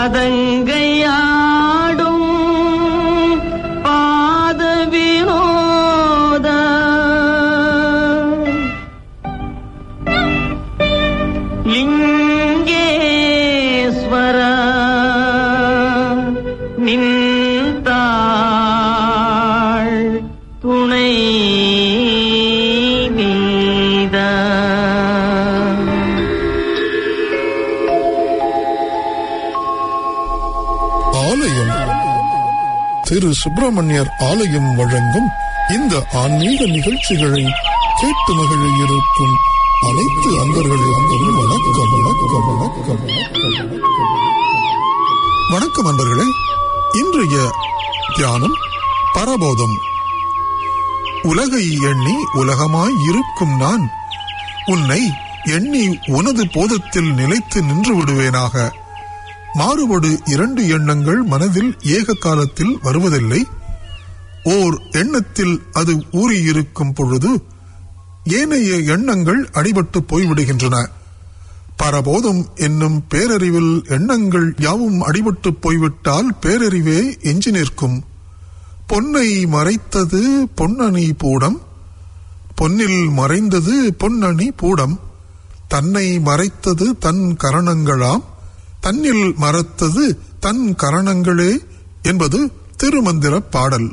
பதங்கையாடும் பாத வினோத லிங்கேஸ்வர நின்றாள் துணை நீதா ஆலயம் திரு சுப்பிரமணியர் ஆலயம் வழங்கும் இந்த ஆன்மீக நிகழ்ச்சிகளை கேட்டு மகிழ இருக்கும் அனைத்து அன்பர்களுக்கும் வணக்கம் வணக்கம் வணக்கம் வணக்கம் வணக்கம் அன்பர்களே இன்றைய தியானம் பரபோதம் உலகை எண்ணி உலகமாய் இருக்கும் நான் உன்னை எண்ணி உனது போதத்தில் நிலைத்து நின்று விடுவேனாக மாறுபடு இரண்டு எண்ணங்கள் மனதில் ஏக காலத்தில் வருவதில்லை ஓர் எண்ணத்தில் அது ஊறியிருக்கும் பொழுது ஏனைய எண்ணங்கள் அடிபட்டு போய்விடுகின்றன பரபோதம் என்னும் பேரறிவில் எண்ணங்கள் யாவும் அடிபட்டு போய்விட்டால் பேரறிவே எஞ்சி நிற்கும் பொன்னை மறைத்தது பொன்னணி பூடம் பொன்னில் மறைந்தது பொன்னணி பூடம் தன்னை மறைத்தது தன் கரணங்களாம் தன்னில் மறத்தது தன் கரணங்களே என்பது திருமந்திர பாடல்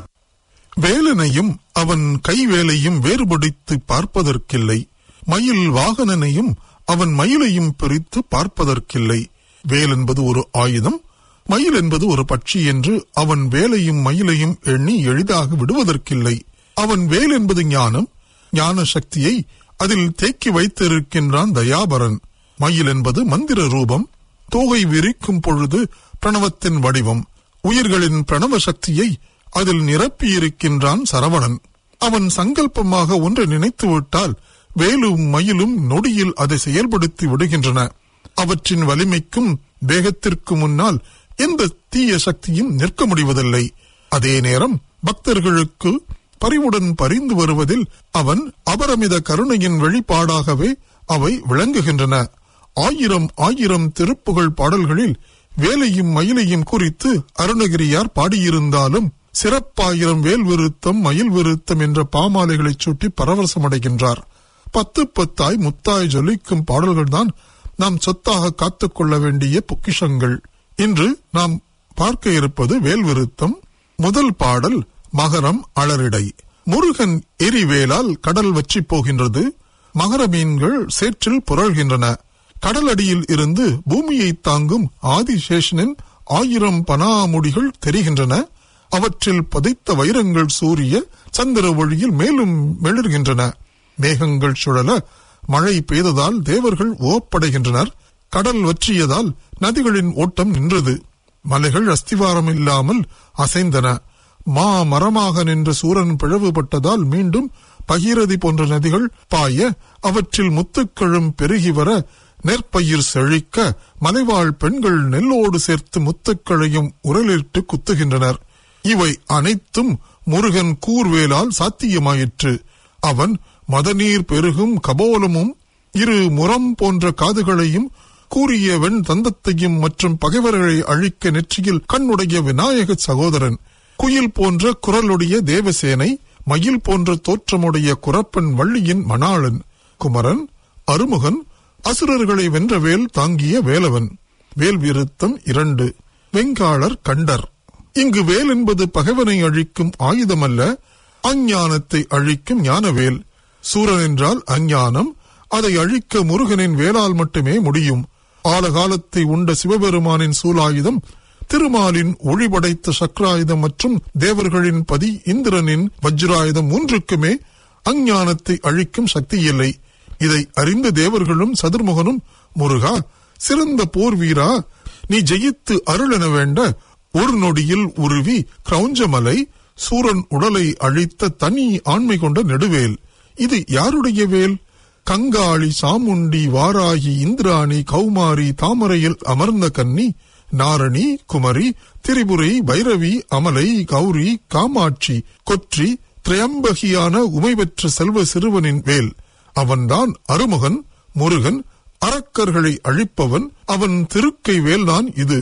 வேலனையும் அவன் கைவேலையும் வேறுபடுத்தி பார்ப்பதற்கில்லை மயில் வாகனனையும் அவன் மயிலையும் பிரித்து பார்ப்பதற்கில்லை வேல் என்பது ஒரு ஆயுதம் மயில் என்பது ஒரு பட்சி என்று அவன் வேலையும் மயிலையும் எண்ணி எளிதாக விடுவதற்கில்லை அவன் வேல் என்பது ஞானம் ஞான சக்தியை அதில் தேக்கி வைத்திருக்கின்றான் தயாபரன் மயில் என்பது மந்திர ரூபம் தோகை விரிக்கும் பொழுது பிரணவத்தின் வடிவம் உயிர்களின் பிரணவ சக்தியை அதில் நிரப்பியிருக்கின்றான் சரவணன் அவன் சங்கல்பமாக ஒன்றை நினைத்துவிட்டால் வேலும் மயிலும் நொடியில் அதை செயல்படுத்தி விடுகின்றன அவற்றின் வலிமைக்கும் வேகத்திற்கு முன்னால் எந்த தீய சக்தியும் நிற்க முடிவதில்லை அதே நேரம் பக்தர்களுக்கு பரிவுடன் பரிந்து வருவதில் அவன் அபரமித கருணையின் வெளிப்பாடாகவே அவை விளங்குகின்றன ஆயிரம் ஆயிரம் திருப்புகழ் பாடல்களில் வேலையும் மயிலையும் குறித்து அருணகிரியார் பாடியிருந்தாலும் சிறப்பாயிரம் வேல் விருத்தம் மயில் விருத்தம் என்ற பாமாலைகளை சுட்டி பரவசமடைகின்றார் பத்து பத்தாய் முத்தாய் ஜொலிக்கும் பாடல்கள்தான் நாம் சொத்தாக காத்துக்கொள்ள வேண்டிய பொக்கிஷங்கள் இன்று நாம் பார்க்க இருப்பது வேல் விருத்தம் முதல் பாடல் மகரம் அலரிடை முருகன் எரிவேலால் கடல் வற்றி போகின்றது மகர மீன்கள் சேற்றில் புரள்கின்றன கடலடியில் இருந்து பூமியை தாங்கும் ஆதிசேஷனின் ஆயிரம் பனாமுடிகள் தெரிகின்றன அவற்றில் பதித்த வைரங்கள் சூரிய சந்திர ஒளியில் மேலும் மெளிர்கின்றன மேகங்கள் சுழல மழை பெய்ததால் தேவர்கள் ஓப்படைகின்றனர் கடல் வற்றியதால் நதிகளின் ஓட்டம் நின்றது மலைகள் அஸ்திவாரம் இல்லாமல் அசைந்தன மா மரமாக நின்ற சூரன் பிளவுபட்டதால் மீண்டும் பகீரதி போன்ற நதிகள் பாய அவற்றில் முத்துக்களும் பெருகி வர நெற்பயிர் செழிக்க மலைவாழ் பெண்கள் நெல்லோடு சேர்த்து முத்துக்களையும் உரலிட்டு குத்துகின்றனர் இவை அனைத்தும் முருகன் கூர்வேலால் சாத்தியமாயிற்று அவன் மதநீர் பெருகும் கபோலமும் இரு முரம் போன்ற காதுகளையும் கூறிய வெண் தந்தத்தையும் மற்றும் பகைவர்களை அழிக்க நெற்றியில் கண்ணுடைய விநாயக சகோதரன் குயில் போன்ற குரலுடைய தேவசேனை மயில் போன்ற தோற்றமுடைய குரப்பன் வள்ளியின் மணாளன் குமரன் அருமுகன் அசுரர்களை வென்ற வேல் தாங்கிய வேலவன் வேல் விருத்தம் இரண்டு வெங்காளர் கண்டர் இங்கு வேல் என்பது பகைவனை அழிக்கும் ஆயுதமல்ல அஞ்ஞானத்தை அழிக்கும் ஞானவேல் சூரன் என்றால் அஞ்ஞானம் அதை அழிக்க முருகனின் வேலால் மட்டுமே முடியும் ஆலகாலத்தை உண்ட சிவபெருமானின் சூலாயுதம் திருமாலின் ஒளிபடைத்த சக்கராயுதம் மற்றும் தேவர்களின் பதி இந்திரனின் வஜ்ராயுதம் மூன்றுக்குமே அஞ்ஞானத்தை அழிக்கும் சக்தி இல்லை இதை அறிந்த தேவர்களும் சதுர்முகனும் முருகா சிறந்த போர் வீரா நீ ஜெயித்து அருளென வேண்ட ஒரு நொடியில் உருவி கிரௌஞ்சமலை சூரன் உடலை அழித்த தனி ஆண்மை கொண்ட நெடுவேல் இது யாருடைய வேல் கங்காளி சாமுண்டி வாராகி இந்திராணி கௌமாரி தாமரையில் அமர்ந்த கன்னி நாரணி குமரி திரிபுரை பைரவி அமலை கௌரி காமாட்சி கொற்றி திரையம்பகியான உமை பெற்ற செல்வ சிறுவனின் வேல் அவன்தான் அருமுகன் முருகன் அரக்கர்களை அழிப்பவன் அவன் திருக்கை வேல்தான் இது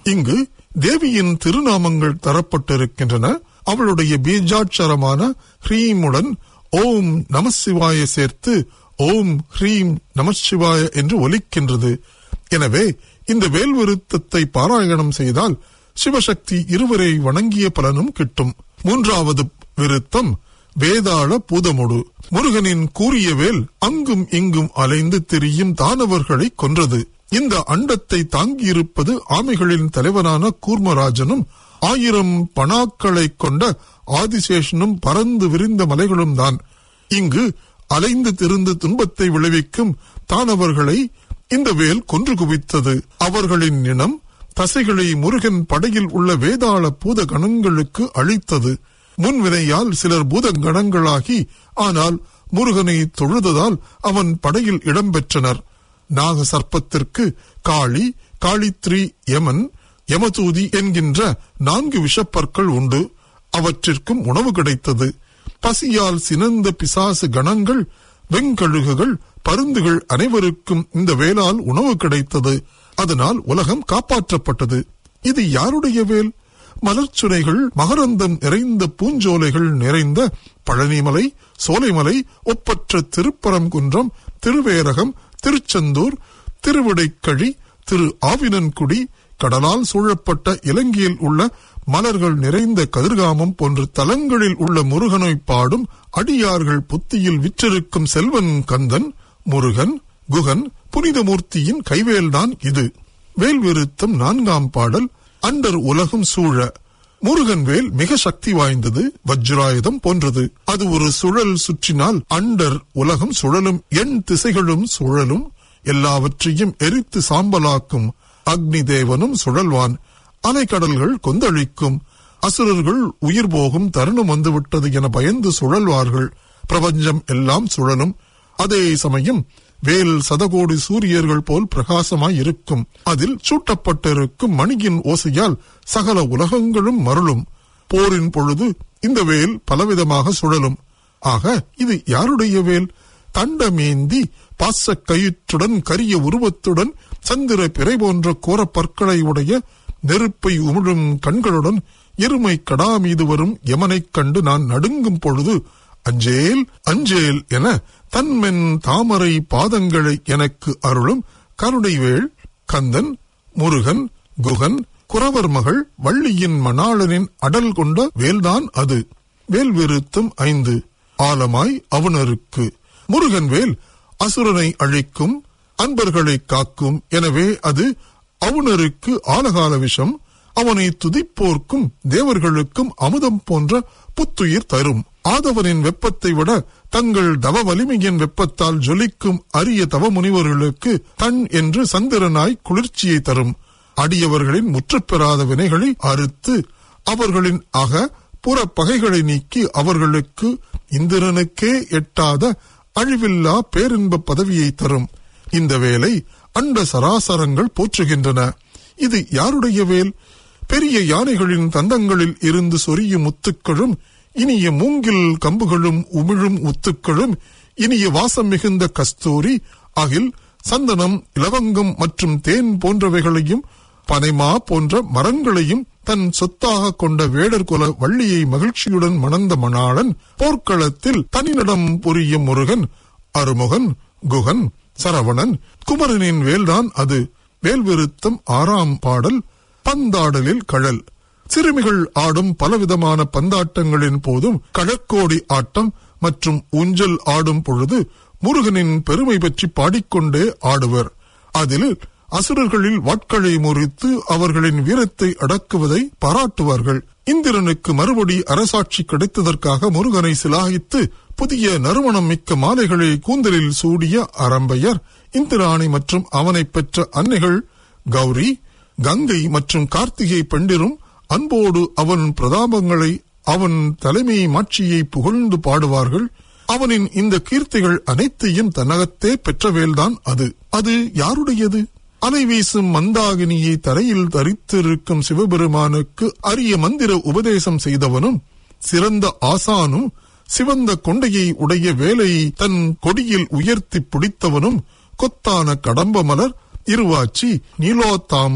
இங்கு தேவியின் திருநாமங்கள் தரப்பட்டிருக்கின்றன அவளுடைய பீஜாட்சரமான ஹ்ரீமுடன் ஓம் நமசிவாய சேர்த்து ஓம் ஹ்ரீம் நமசிவாய என்று ஒலிக்கின்றது எனவே இந்த வேல் விருத்தத்தை பாராயணம் செய்தால் சிவசக்தி இருவரை வணங்கிய பலனும் கிட்டும் மூன்றாவது விருத்தம் வேதாள பூதமுடு முருகனின் கூறிய வேல் அங்கும் இங்கும் அலைந்து திரியும் தானவர்களை கொன்றது இந்த அண்டத்தை தாங்கியிருப்பது ஆமைகளின் தலைவனான கூர்மராஜனும் ஆயிரம் பணாக்களை கொண்ட ஆதிசேஷனும் பறந்து விரிந்த மலைகளும் தான் இங்கு அலைந்து திருந்து துன்பத்தை விளைவிக்கும் தானவர்களை இந்த வேல் கொன்று குவித்தது அவர்களின் இனம் தசைகளை முருகன் படையில் உள்ள வேதாள பூத கணங்களுக்கு அளித்தது முன்வினையால் சிலர் பூத கணங்களாகி ஆனால் முருகனை தொழுததால் அவன் படையில் இடம்பெற்றனர் நாக சர்ப்பத்திற்கு காளி காளித்ரி யமன் யமதூதி என்கின்ற நான்கு விஷப்பற்கள் உண்டு அவற்றிற்கும் உணவு கிடைத்தது பசியால் சினந்த பிசாசு கணங்கள் வெங்கழுகுகள் பருந்துகள் அனைவருக்கும் இந்த வேளால் உணவு கிடைத்தது அதனால் உலகம் காப்பாற்றப்பட்டது இது யாருடைய வேல் மலர்ச்சுனைகள் மகரந்தம் நிறைந்த பூஞ்சோலைகள் நிறைந்த பழனிமலை சோலைமலை ஒப்பற்ற திருப்பரங்குன்றம் திருவேரகம் திருச்செந்தூர் திருவிடைக்கழி திரு ஆவினன்குடி கடலால் சூழப்பட்ட இலங்கையில் உள்ள மலர்கள் நிறைந்த கதிர்காமம் போன்ற தலங்களில் உள்ள முருகனை பாடும் அடியார்கள் புத்தியில் விற்றிருக்கும் செல்வன் கந்தன் முருகன் குகன் புனிதமூர்த்தியின் கைவேல்தான் இது வேல் விருத்தம் நான்காம் பாடல் அண்டர் உலகம் சூழ முருகன் வேல் மிக சக்தி வாய்ந்தது வஜ்ராயுதம் போன்றது அது ஒரு சுழல் சுற்றினால் அண்டர் உலகம் சுழலும் எண் திசைகளும் சுழலும் எல்லாவற்றையும் எரித்து சாம்பலாக்கும் அக்னி தேவனும் சுழல்வான் அலைக்கடல்கள் கொந்தளிக்கும் அசுரர்கள் உயிர் போகும் தருணம் வந்துவிட்டது என பயந்து சுழல்வார்கள் பிரபஞ்சம் எல்லாம் சுழலும் அதே சமயம் வேல் சதகோடி சூரியர்கள் போல் பிரகாசமாய் இருக்கும் அதில் சூட்டப்பட்டிருக்கும் மணியின் ஓசையால் சகல உலகங்களும் மருளும் போரின் பொழுது இந்த வேல் பலவிதமாக சுழலும் ஆக இது யாருடைய வேல் தண்டமேந்தி பாச கயிற்றுடன் கரிய உருவத்துடன் சந்திர பிறை போன்ற கோர பற்களை உடைய நெருப்பை உமிழும் கண்களுடன் எருமை கடா மீது வரும் யமனைக் கண்டு நான் நடுங்கும் பொழுது அஞ்சேல் அஞ்சேல் என தன்மென் தாமரை பாதங்களை எனக்கு அருளும் கருணைவேள் கந்தன் முருகன் குகன் குறவர் மகள் வள்ளியின் மணாளனின் அடல் கொண்ட வேல்தான் அது வேல் விருத்தம் ஐந்து ஆலமாய் அவனருக்கு முருகன் வேல் அசுரனை அழிக்கும் அன்பர்களை காக்கும் எனவே அது அவுணருக்கு ஆலகால விஷம் அவனை துதிப்போர்க்கும் தேவர்களுக்கும் அமுதம் போன்ற புத்துயிர் தரும் ஆதவனின் வெப்பத்தை விட தங்கள் தவ வலிமையின் வெப்பத்தால் ஜொலிக்கும் அரிய தவ முனிவர்களுக்கு தன் என்று சந்திரனாய் குளிர்ச்சியை தரும் அடியவர்களின் முற்றுப்பெறாத வினைகளை அறுத்து அவர்களின் அக புற பகைகளை நீக்கி அவர்களுக்கு இந்திரனுக்கே எட்டாத அழிவில்லா பேரின்ப பதவியை தரும் இந்த வேலை அண்ட சராசரங்கள் போற்றுகின்றன இது யாருடைய வேல் பெரிய யானைகளின் தந்தங்களில் இருந்து சொரியும் முத்துக்களும் இனிய மூங்கில் கம்புகளும் உமிழும் முத்துக்களும் இனிய வாசம் மிகுந்த கஸ்தூரி அகில் சந்தனம் இலவங்கம் மற்றும் தேன் போன்றவைகளையும் பனைமா போன்ற மரங்களையும் தன் சொத்தாக கொண்ட வேடர் குல வள்ளியை மகிழ்ச்சியுடன் மணந்த மணாளன் போர்க்களத்தில் தனிநடம் புரியும் முருகன் அருமுகன் குகன் சரவணன் குமரனின் வேல்தான் அது வேல் விருத்தம் ஆறாம் பாடல் பந்தாடலில் கழல் சிறுமிகள் ஆடும் பலவிதமான பந்தாட்டங்களின் போதும் கழற்கோடி ஆட்டம் மற்றும் ஊஞ்சல் ஆடும் பொழுது முருகனின் பெருமை பற்றி பாடிக்கொண்டே ஆடுவர் அதில் அசுரர்களில் வாட்களை முறித்து அவர்களின் வீரத்தை அடக்குவதை பாராட்டுவார்கள் இந்திரனுக்கு மறுபடி அரசாட்சி கிடைத்ததற்காக முருகனை சிலாகித்து புதிய நறுமணம் மிக்க மாலைகளை கூந்தலில் சூடிய அரம்பையர் இந்திராணி மற்றும் அவனை பெற்ற அன்னைகள் கௌரி கங்கை மற்றும் கார்த்திகை பெண்டிரும் அன்போடு அவன் பிரதாபங்களை அவன் தலைமை மாட்சியை புகழ்ந்து பாடுவார்கள் அவனின் இந்த கீர்த்திகள் அனைத்தையும் தன்னகத்தே பெற்றவேல்தான் அது அது யாருடையது அலை வீசும் மந்தாகினியை தரையில் தரித்திருக்கும் சிவபெருமானுக்கு அரிய மந்திர உபதேசம் செய்தவனும் சிறந்த ஆசானும் சிவந்த கொண்டையை உடைய வேலையை தன் கொடியில் உயர்த்தி பிடித்தவனும் கொத்தான கடம்ப மலர் இருவாச்சி நீலோத்தாம்பல்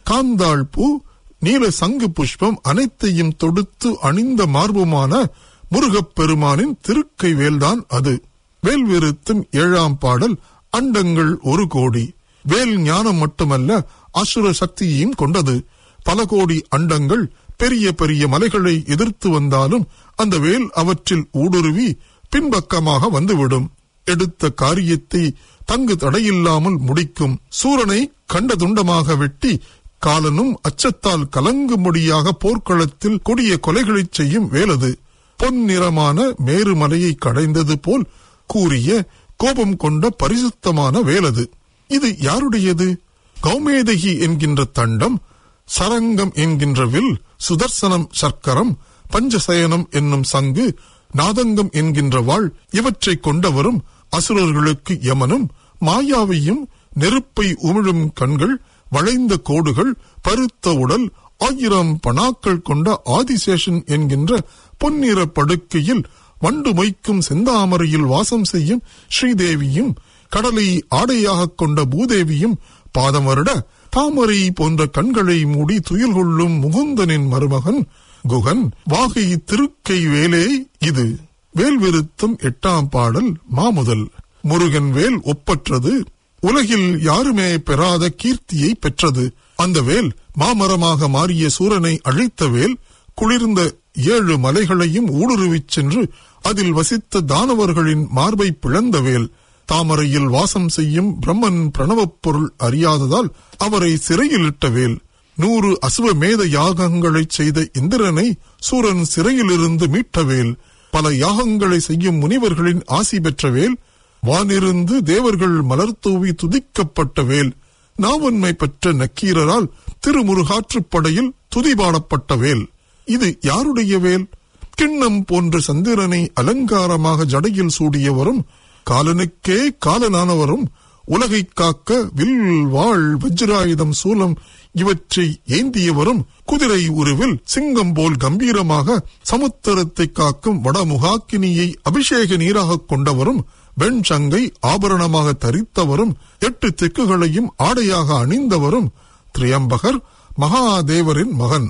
காந்தாள் பூ நீல சங்கு புஷ்பம் அனைத்தையும் தொடுத்து அணிந்த மார்புமான முருகப்பெருமானின் திருக்கை வேல்தான் அது வேல் விருத்தும் ஏழாம் பாடல் அண்டங்கள் ஒரு கோடி வேல் ஞானம் மட்டுமல்ல அசுர சக்தியையும் கொண்டது பல கோடி அண்டங்கள் பெரிய பெரிய மலைகளை எதிர்த்து வந்தாலும் அந்த வேல் அவற்றில் ஊடுருவி பின்பக்கமாக வந்துவிடும் எடுத்த காரியத்தை தங்கு தடையில்லாமல் முடிக்கும் சூரனை கண்ட துண்டமாக வெட்டி காலனும் அச்சத்தால் கலங்கும்படியாக போர்க்களத்தில் கொடிய கொலைகளைச் செய்யும் வேலது பொன்னிறமான மேருமலையை கடைந்தது போல் கூறிய கோபம் கொண்ட பரிசுத்தமான வேலது இது யாருடையது கௌமேதகி என்கின்ற தண்டம் சரங்கம் என்கின்ற வில் சுதர்சனம் சர்க்கரம் பஞ்சசயனம் என்னும் சங்கு நாதங்கம் என்கின்ற வாழ் இவற்றைக் கொண்டவரும் அசுரர்களுக்கு யமனும் மாயாவையும் நெருப்பை உமிழும் கண்கள் வளைந்த கோடுகள் பருத்த உடல் ஆயிரம் பணாக்கள் கொண்ட ஆதிசேஷன் என்கின்ற பொன்னிற படுக்கையில் வண்டு மொய்க்கும் செந்தாமரையில் வாசம் செய்யும் ஸ்ரீதேவியும் கடலை ஆடையாகக் கொண்ட பூதேவியும் பாதம் வருட தாமரை போன்ற கண்களை மூடி துயில் கொள்ளும் முகுந்தனின் மருமகன் குகன் வாகை திருக்கை வேலே இது வேல் விருத்தம் எட்டாம் பாடல் மாமுதல் முருகன் வேல் ஒப்பற்றது உலகில் யாருமே பெறாத கீர்த்தியை பெற்றது அந்த வேல் மாமரமாக மாறிய சூரனை அழித்த வேல் குளிர்ந்த ஏழு மலைகளையும் ஊடுருவிச் சென்று அதில் வசித்த தானவர்களின் மார்பை பிளந்த வேல் தாமரையில் வாசம் செய்யும் பிரம்மன் பிரணவப் பொருள் அறியாததால் அவரை சிறையிலிட்ட வேல் நூறு அசுவமேத யாகங்களைச் செய்த இந்திரனை சூரன் சிறையிலிருந்து மீட்ட வேல் பல யாகங்களை செய்யும் முனிவர்களின் ஆசி பெற்ற வேல் வானிருந்து தேவர்கள் மலர் தூவி துதிக்கப்பட்ட வேல் நாவன்மை பெற்ற நக்கீரரால் திருமுருகாற்றுப்படையில் துதிபாடப்பட்ட வேல் இது யாருடைய வேல் கிண்ணம் போன்ற சந்திரனை அலங்காரமாக ஜடையில் சூடியவரும் காலனுக்கே காலனானவரும் உலகை காக்க வில் வாழ் வஜ்ராயுதம் சூலம் இவற்றை ஏந்தியவரும் குதிரை உருவில் சிங்கம் போல் கம்பீரமாக சமுத்திரத்தை காக்கும் வடமுகாக்கினியை அபிஷேக நீராகக் கொண்டவரும் வெண்சங்கை ஆபரணமாக தரித்தவரும் எட்டு தெக்குகளையும் ஆடையாக அணிந்தவரும் திரியம்பகர் மகாதேவரின் மகன்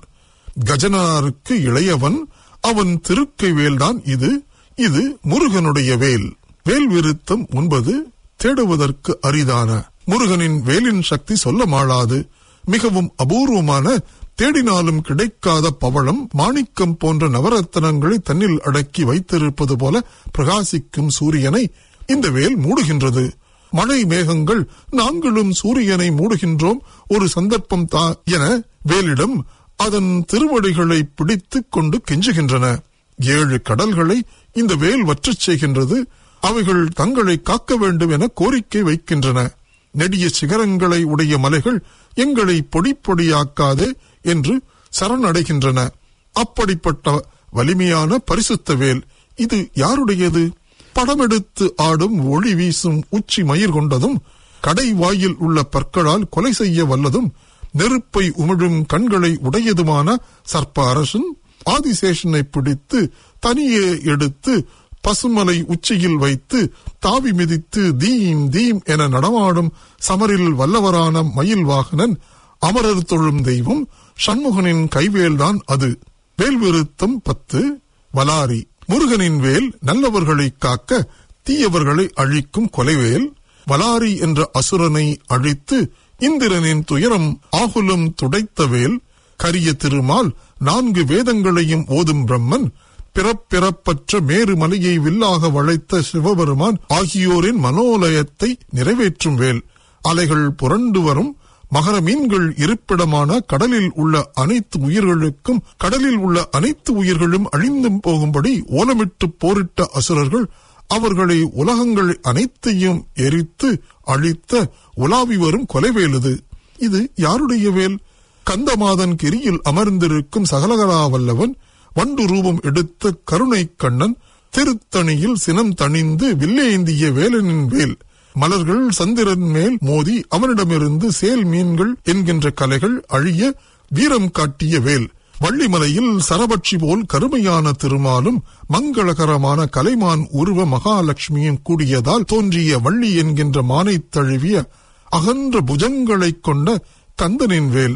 கஜனாருக்கு இளையவன் அவன் திருக்கை வேல்தான் இது இது முருகனுடைய வேல் வேல் விருத்தம் ஒன்பது தேடுவதற்கு அரிதான முருகனின் வேலின் சக்தி சொல்ல மாளாது மிகவும் அபூர்வமான தேடினாலும் கிடைக்காத பவளம் மாணிக்கம் போன்ற நவரத்தனங்களை தன்னில் அடக்கி வைத்திருப்பது போல பிரகாசிக்கும் சூரியனை இந்த வேல் மூடுகின்றது மழை மேகங்கள் நாங்களும் சூரியனை மூடுகின்றோம் ஒரு சந்தர்ப்பம் தா என வேலிடம் அதன் திருவடிகளை பிடித்துக் கொண்டு கெஞ்சுகின்றன ஏழு கடல்களை இந்த வேல் வற்றச் செய்கின்றது அவைகள் தங்களை காக்க வேண்டும் என கோரிக்கை வைக்கின்றன நெடிய சிகரங்களை உடைய மலைகள் எங்களை பொடி பொடியாக்காதே என்று சரணடைகின்றன அப்படிப்பட்ட வலிமையான பரிசுத்த வேல் இது யாருடையது படமெடுத்து ஆடும் ஒளி வீசும் உச்சி மயிர் கொண்டதும் கடை வாயில் உள்ள பற்களால் கொலை செய்ய வல்லதும் நெருப்பை உமிழும் கண்களை உடையதுமான சர்ப்ப அரசன் ஆதிசேஷனை பிடித்து தனியே எடுத்து பசுமலை உச்சியில் வைத்து தாவி மிதித்து தீம் தீம் என நடமாடும் சமரில் வல்லவரான மயில் வாகனன் அமரர் தொழும் தெய்வம் சண்முகனின் கைவேல்தான் அது வேல் விருத்தம் பத்து வலாரி முருகனின் வேல் நல்லவர்களை காக்க தீயவர்களை அழிக்கும் கொலைவேல் வலாரி என்ற அசுரனை அழித்து இந்திரனின் துயரம் ஆகுலம் துடைத்த வேல் கரிய திருமால் நான்கு வேதங்களையும் ஓதும் பிரம்மன் பிறப்பிறப்பற்ற மேருமலையை வில்லாக வளைத்த சிவபெருமான் ஆகியோரின் மனோலயத்தை நிறைவேற்றும் வேல் அலைகள் புரண்டு வரும் மகர மீன்கள் இருப்பிடமான கடலில் உள்ள அனைத்து உயிர்களுக்கும் கடலில் உள்ள அனைத்து உயிர்களும் அழிந்தும் போகும்படி ஓலமிட்டு போரிட்ட அசுரர்கள் அவர்களை உலகங்கள் அனைத்தையும் எரித்து அழித்த உலாவி வரும் கொலைவேலுது இது யாருடைய வேல் கந்தமாதன் கிரியில் அமர்ந்திருக்கும் சகலகலா வல்லவன் வண்டு ரூபம் எடுத்த கருணை கண்ணன் திருத்தணியில் சினம் தணிந்து வில்லேந்திய வேலனின் வேல் மலர்கள் சந்திரன் மேல் மோதி அவனிடமிருந்து சேல் மீன்கள் என்கின்ற கலைகள் அழிய வீரம் காட்டிய வேல் வள்ளிமலையில் சரபட்சி போல் கருமையான திருமாலும் மங்களகரமான கலைமான் உருவ மகாலட்சுமியும் கூடியதால் தோன்றிய வள்ளி என்கின்ற மானைத் தழுவிய அகன்ற புஜங்களைக் கொண்ட கந்தனின் வேல்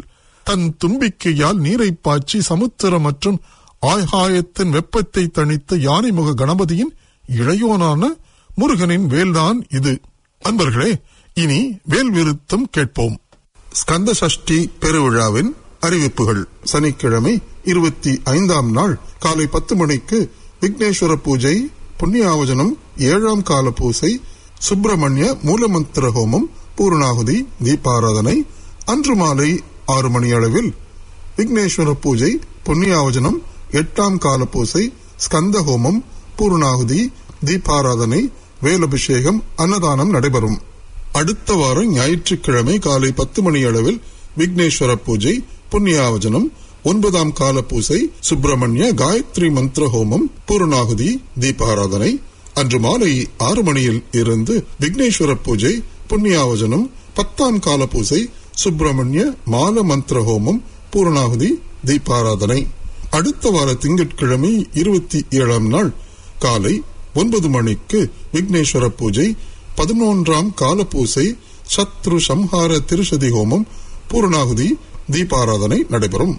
தன் தும்பிக்கையால் நீரை பாய்ச்சி சமுத்திரம் மற்றும் ஆகாயத்தின் வெப்பத்தை தணித்த யானைமுக கணபதியின் இளையோனான முருகனின் வேல்தான் இது அன்பர்களே இனி வேல் விருத்தம் கேட்போம் ஸ்கந்த சஷ்டி பெருவிழாவின் அறிவிப்புகள் சனிக்கிழமை இருபத்தி ஐந்தாம் நாள் காலை பத்து மணிக்கு விக்னேஸ்வர பூஜை புண்ணியாவஜனம் ஏழாம் கால பூசை சுப்பிரமணிய மூலமந்திர ஹோமம் பூர்ணாகுதி தீபாராதனை அன்று மாலை ஆறு மணி அளவில் விக்னேஸ்வர பூஜை புண்ணியாவஜனம் எட்டாம் கால பூசை ஸ்கந்த ஹோமம் பூர்ணாகுதி தீபாராதனை வேலபிஷேகம் அன்னதானம் நடைபெறும் அடுத்த வாரம் ஞாயிற்றுக்கிழமை காலை பத்து மணி அளவில் விக்னேஸ்வர பூஜை புண்ணியாவஜனம் ஒன்பதாம் கால பூசை சுப்பிரமணிய காயத்ரி மந்திர ஹோமம் பூர்ணாகுதி தீபாராதனை அன்று மாலை ஆறு மணியில் இருந்து விக்னேஸ்வர பூஜை புண்ணியாவஜனம் பத்தாம் கால பூசை சுப்பிரமணிய மால மந்திர ஹோமம் பூர்ணாகுதி தீபாராதனை அடுத்த வார திங்கட்கிழமை இருபத்தி ஏழாம் நாள் காலை ஒன்பது மணிக்கு விக்னேஸ்வர பூஜை பதினொன்றாம் கால பூசை சத்ரு சம்ஹார திருஷதி ஹோமம் பூர்ணாகுதி தீபாராதனை நடைபெறும்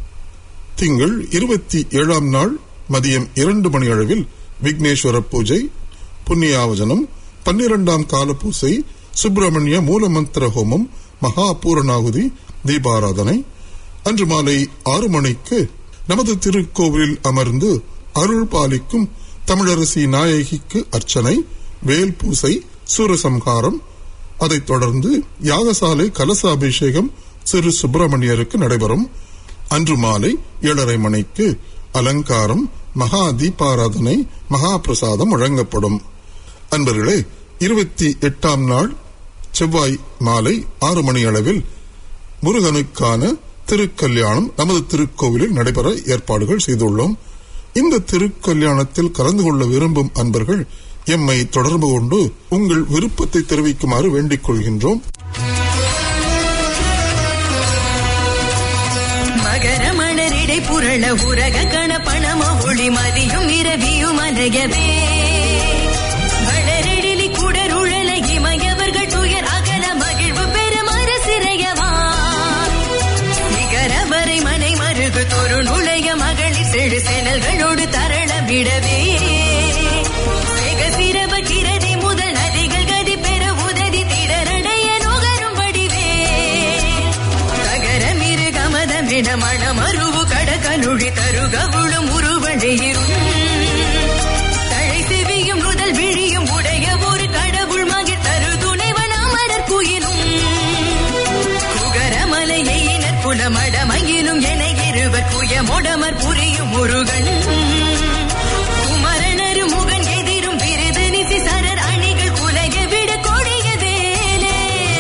திங்கள் இருபத்தி ஏழாம் நாள் மதியம் இரண்டு மணி அளவில் விக்னேஸ்வர பூஜை புண்ணியாவஜனம் பன்னிரண்டாம் கால பூசை சுப்பிரமணிய மூலமந்திர ஹோமம் மகா பூரணாகுதி தீபாராதனை அன்று மாலை ஆறு மணிக்கு நமது திருக்கோவிலில் அமர்ந்து அருள் பாலிக்கும் தமிழரசி நாயகிக்கு அர்ச்சனை வேல் பூசை சூரசம்ஹாரம் அதைத் தொடர்ந்து யாகசாலை கலச அபிஷேகம் சிறு சுப்பிரமணியருக்கு நடைபெறும் அன்று மாலை ஏழரை மணிக்கு அலங்காரம் மகா தீபாராதனை மகா பிரசாதம் வழங்கப்படும் அன்பர்களே இருபத்தி எட்டாம் நாள் செவ்வாய் மாலை ஆறு மணி அளவில் முருகனுக்கான திருக்கல்யாணம் நமது திருக்கோவிலில் நடைபெற ஏற்பாடுகள் செய்துள்ளோம் இந்த திருக்கல்யாணத்தில் கலந்து கொள்ள விரும்பும் அன்பர்கள் எம்மை தொடர்பு கொண்டு உங்கள் விருப்பத்தை தெரிவிக்குமாறு வேண்டிக் கொள்கின்றோம் மகர மணரிடை புரள உரக கண பணம ஒளி மதியும் இரவியும் அலையவே வளரெழிலி குடருழல இமையவர்கள் துயர் அகல மகிழ்வு பெறும் அரசிறையவா நிகர வரை மனை மருகு தொரு நுழைய மகளிர் செழு செனல்களோடு தரள விடவே வெக சிரவ கிரதி முதல் நதிகள் கதி பெற உதவி திடரடைய நுகரும் வடிவே தகர மிருகமதமிட மணமருவு கடகலுழி தருகவுளும் உருவழையிரும் தழை செவியும் முதல் விழியும் உடைய ஒரு கடவுள் மகிழ் தரு துணைவன் அமரர் குயிலும் குகரமலையினர் புலமடமையிலும் என இருவர் குயமொடமர் புரியும் முருகன் குமரனரு முகன் எதிரும் விருது நிசி சரர் அணிகள் குலைய விட கொடிய வேலே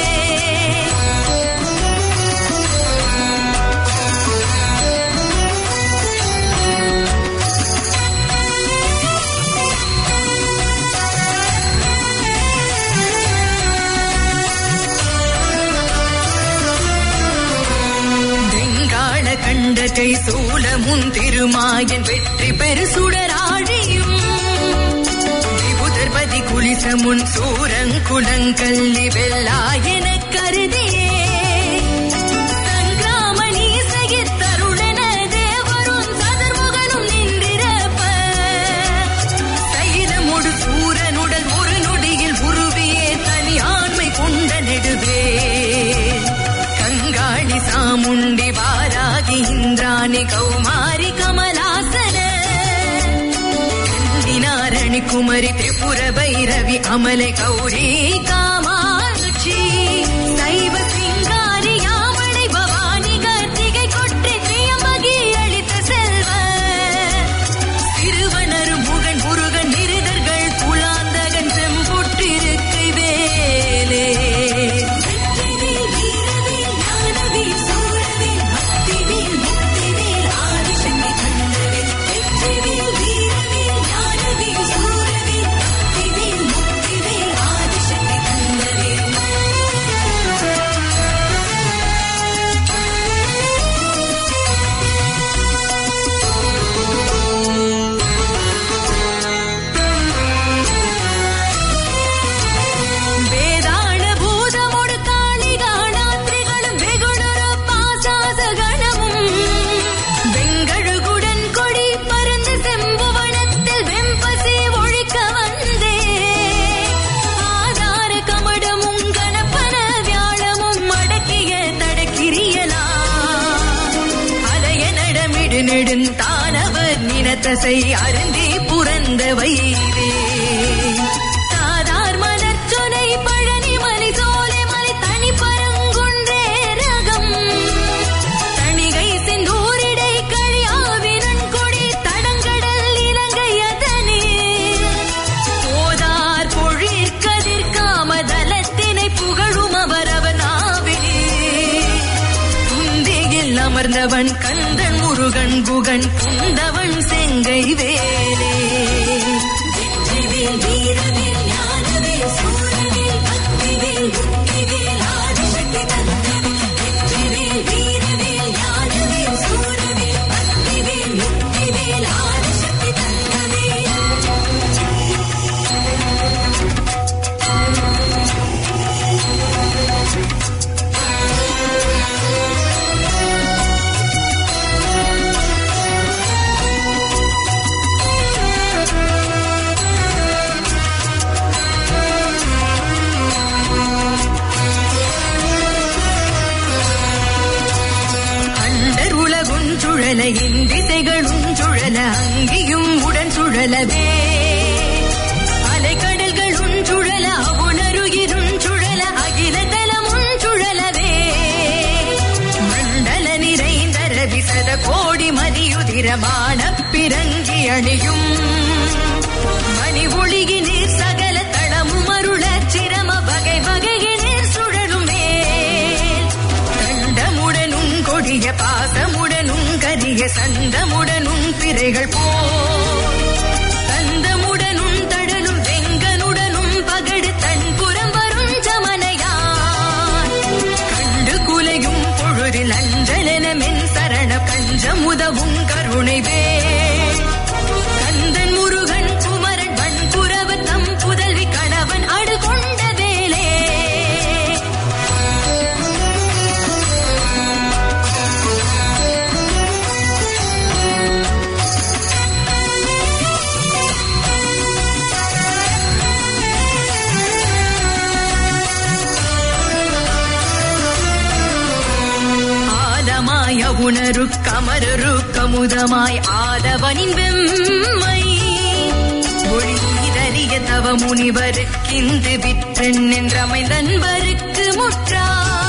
வெங்காள கண்டகை சூலமுன் திருமாயன் வெற்றி பெரு சுடராழியும் விபுதர்பதி குலிசமுன் சூரங்குலங்கல்லி வெல்லாயன கருதியே சங்கிராம நீசகித் தருளன தேவரும் சதுர்முகனும் நின்றிரப்ப சைலமுடு சூரனுடல் ஒரு நொடியில் உருவியே தனி ஆண்மை கொண்ட நெடுவே கங்காளி சாமுண்டி வாராகி இந்திராணி கௌமாரி கமலாசன நாரணி குமரி திரிபுர பைரவி அமலை கௌரி காமாட்சி சைவ சிங்காரி யாமனை பவானி கார்த்திகை கொற்றி திரியமகி அளித்த செல்வ திருவனர் முகன் முருகன் விருதர்கள் குலாந்தகன் செம்பொற்றிருக்கை வேலே வெற்றிவேல் வீரவேல் ஞானவேல் சூரவேல் பக்திவேல் முக்திவேல் ஆதிசக்தி கண்டவேல் வெற்றிவேல் வீரவேல் ஞானவேல் சூரவேல் பக்திவேல் முக்திவேல் ஆதிசக்தி நெடுந்தானவர் நினத்தசை அருந்தி புரந்த வைவே தாதார் மலர்ச்சொனை பழனி மலை சோலை மலை தனி பரங்குன்றே ரகம் தணிகை செந்தூரிடை கழியாவினன் கொடி தடங்கடல் இலங்கையதனே போதார் பொழிற் கதிர் காமதலத்தினை புகழும் அவரவர் நாவிலே குந்தியில் அமர்ந்தவன் கந்தன் முருகன் குகன் குந்தவன் செங்கை வேலே வெற்றிவேல் வீரவேல் ஞானவேல் சூரவேல் பக்திவேல் முக்திவேல் ஆதிசக்தி தந்தவேல் வெற்றிவேல் வீரவேல் ஞானவேல் சூரவேல் பக்திவேல் முக்திவேல் ஆதிசக்தி தந்தவேல் அண்டர் உலகுஞ் சுழல இந்திசைகளும் சுழல அங்கியும் உடன் சுழலவே அலைக்கடல்களும் சுழல அவுணருகிரும் சுழல அகில தலமும் சுழலவே மண்டல நிறைந்த ரவிசத கோடி மதியுதிரமான பிறங்கி அணியும் மணி ஒளியினீர் சகல தளமும் அருள சிரம வகை வகையினீர் சுழலும் மேல் கண்டமுடனும் கொடிய பாசமுடனும் கரிய சந்தமுடனும் பிறைகள் போ தந்தமுடனும் தடலும் வெங்கனுடனும் பகடு தன்புறம் வரும் ஜமனையான் கண்டு குலையும் பொழுதில் அஞ்சலென மென் சரண கஞ்சமுதவும் கருணை வேல் கந்தன் முருகன் குமரன் வன்புறவ தம் புதல்வி கணவன் அடு கொண்ட வேலே ஆலமாய் அவுணரு கமரரு கமுதமாய் ஆதவனின் வெம்மை ஒளிதறிய தவ முனிவருக்கிந்து விற்றென் என்றமைந்தன்பருக்கு முற்றா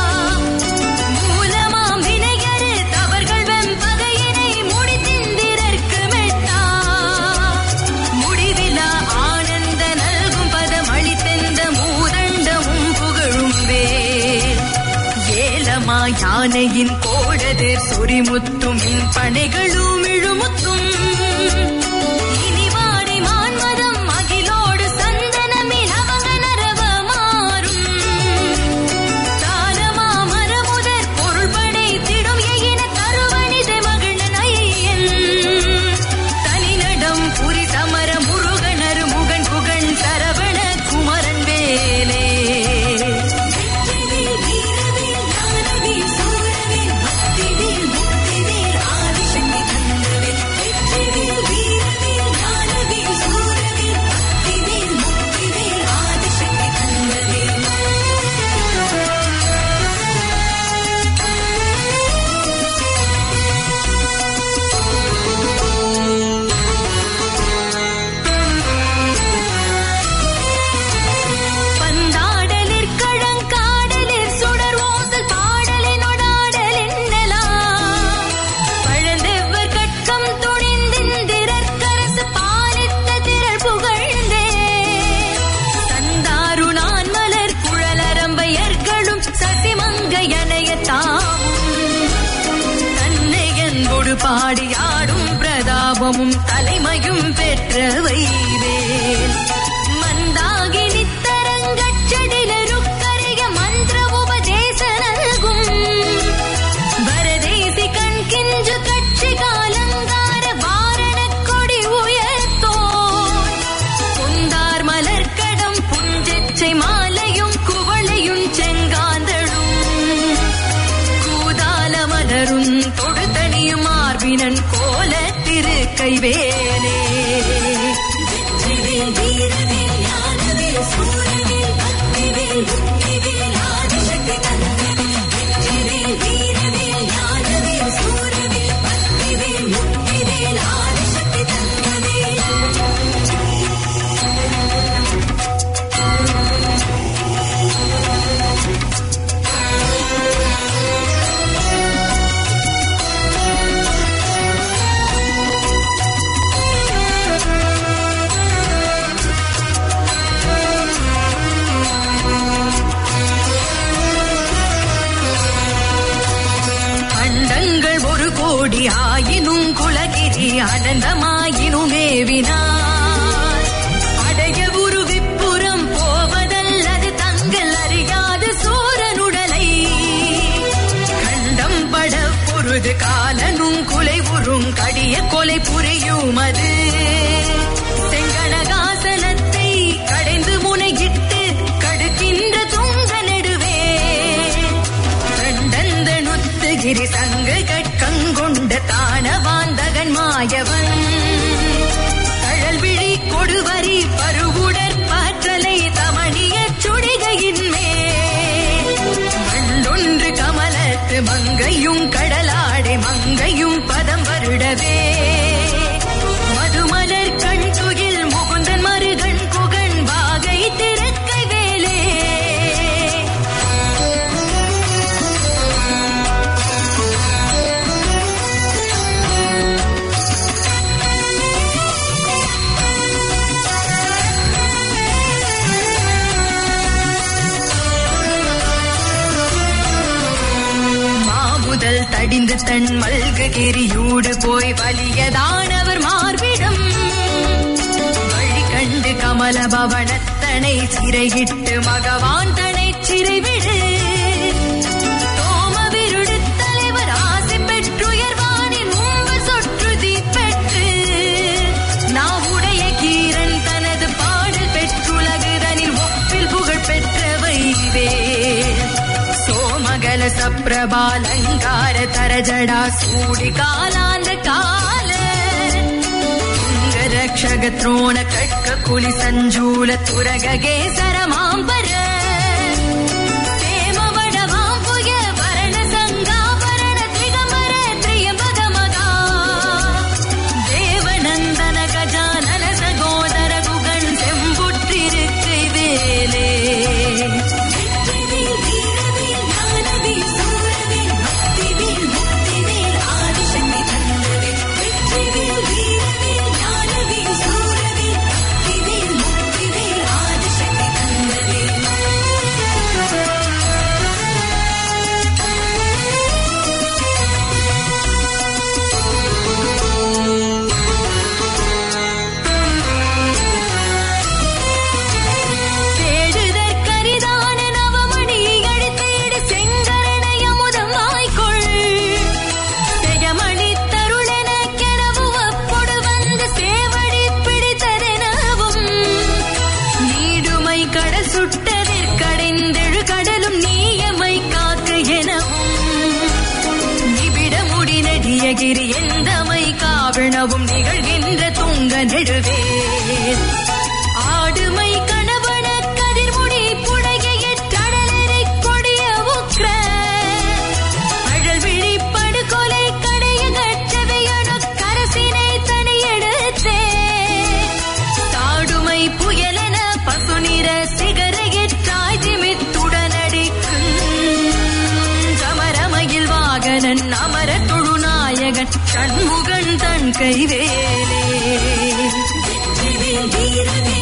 மூலமாம் வினையரு தவர்கள் வெம்பகையினை முடித்திந்திரற்கு மெட்டா முடிவிலா ஆனந்த நல்கும் பதம் அளித்தெந்த மூதண்டமும் புகழும் வேல் ஏலமா யானையின் கோடதிர் சொரிமுத்தும் மின் பனைகளும் இழுமுத்தும் இனிவாடி மான்மதம் அகிலோடு சந்தனமில் அவங்க நரவ மாறும் தாரமா மரமுதற் பொருள்படை திடும் எயின கருவணித மகிழன் ஐயன் தனிநடம் புரி சமர முருகனரு முகன் புகழ் சரவண குமரன் வேலே வெற்றிவேல் வீரவேல் ஞானவேல் சூரவேல் பக்திவேல் முக்திவேல் ஆதிசக்தி தந்தவேல் வெற்றிவேல் வீரவேல் ஞானவேல் சூரவேல் பக்திவேல் முக்திவேல் ஆதிசக்தி தந்தவேல் பந்தாடலிற் கழங்காடலிற் சுடர் ஓசல் பாடலின் ஒடாடலின்னலாம் பழந்தெவ்வர் கட்கம் துணிந்திந்திரற்கரசு பாலித்த திரள் புகழ்ந்தே சந்தாரு நான் மலர் குழலரம்பையர்களும் சசிமங்கையனைய தாமும் தன்னை என்பொடு பாடியாடும் பிரதாபமும் தலைமையும் பெற்றவை வேல் மந்தாகி நித்தரங்கச்சடிலருக்கரிய மந்திர உபதேச நல்கும் வரதேசி கண்கிஞ்சு கட்சி காலங்கார வாரணக் கொடி உயர்த்தோன் குந்தார் மலர்க்கடம் புஞ்செச்சை மாலையும் குவளையும் செங்காந்தழும் கூதால மலரும் தொடுதணியும் மார்பினன் கோல திருக்கைவேலே வெற்றிவேல் வீரவேல் ஞானவேல் சூரவேல் பக்திவேல் முக்திவேல் ஆதிசக்தி தந்தவேல் வெற்றிவேல் வீரவேல் ஞானவேல் சூரவேல் பக்திவேல் முக்திவேல் அனந்தமாயினுமேவினார் அடைய உருவிப்புறம் போவதல்லது தங்கள் அறியாத சூரனுடலை கண்டம் பட பொருது காலனும் குலை உறும் கடிய கொலை புரியும் அது செங்கனகாசனத்தை கடைந்து முனையிட்டு கடுக்கின்ற துங்க நெடுவே கண்டந்த நுத்துகிரி சங்கு கட்கங்கொண்ட தானவாந்தகன் மாயவன் தழல் விழி கொடுவரி பருவுடற் பாற்றலை தமணிய சுடிகையின் மேல் மண்டொன்று கமலத்து மங்கையும் கடலாடை மங்கையும் பதம் வருடவே மதுமலர் கண் துகில் முகுந்தன் மருகன் குகன் வாகை திருக்கை வேலே மாமுதல் தடிந்து தன் மல்ககிரியூடு போய் வலியதானவர் மார்பிடம் வழி கண்டு கமல பவனத்தனை சிறையிட்டு மகவான் தனை சிறைவிடு தோமவிருடு தலைவர் ஆசை பெற்றுயர்வானின் முன்பு சொற்றுதி பெற்று நாவுடைய கீரன் தனது பாடல் பெற்றுலகுதனில் ஒப்பில் புகழ் பெற்றவை சோமகல சப்ரபாலங்கார தரஜடா சூடி காலாந்த கால ரக்ஷக த்ரோண கட்க குலி சஞ்சூல துரக கேசர மாம்பர சேமவடமாம் புய வரண சங்காபரண திகம்பர திரியம்பக மகா தேவநந்தன கஜானன சகோதர குகன் செம்புற்றிருக்கை வேலே வெற்றிவேல் வீரவேல் ஞானவேல் சூரவேல் பக்திவேல் முக்திவேல் ஆதிசக்தி தந்தவேல் வெற்றிவேல் வீரவேல் ஞானவேல் சூரவேல் பக்திவேல் முக்திவேல் ஆதிசக்தி தந்தவேல் தேடுதற்கரிதான நவமணி அடித்தேடு செங்கரணை அமுதம் வாய்க்கொள் செயமணி தருளென கெனவுவப்பொடு வந்து சேவடி பிடித்ததெனவும் நீடுமை கடல் சுட்டதிற்கடைந்தெழு கடலும் நீயமை காக்க எனவும் நிபிட முடி நெடியகிரி எந்தமை காவிணவும் நிகழ்கின்ற துங்க நெடுவேல் ஆடுமை கணவன கதிர்முடி புடைய கடலரை கொடிய உக்ர அழல் விழி படுகொலை கடைய கட்டவையன கரசினை தனியெடுத்தே தாடுமை புயலென பசுநிற சிகரையிற்றாய் திமித்துடனடிக்கும் சமரமயில் வாகனன் அமர தொழுநாயகன் சண்முகன் தன் கைவேலே வெற்றிவேல் வீரவேல்